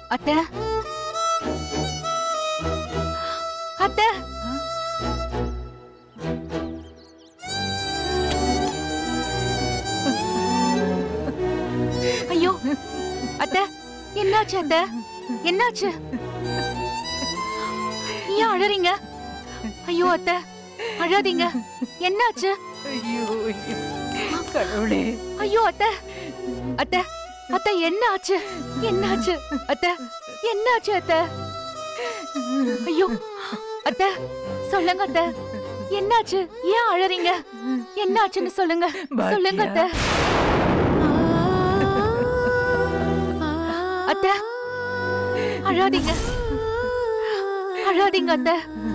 அத்த அத்த ஐயோ அத்த என்னாச்சு அத்த என்னாச்சு ஏன் அழறீங்க ஐயோ அத்த அழாதீங்க என்னாச்சு ஐயோ ஐயோ கடவுளே ஐயோ அத்த அத்த அத்த என்ன ஆச்சு என்னாச்சு அத்த என்னாச்சு அத்த ஐயோ அத்த சொல்லுங்க அத்த என்னாச்சு ஏன் அழறீங்க என்னாச்சுன்னு சொல்லுங்க சொல்லுங்க அத்த அத்த அழாதீங்க அழாதீங்க அத்த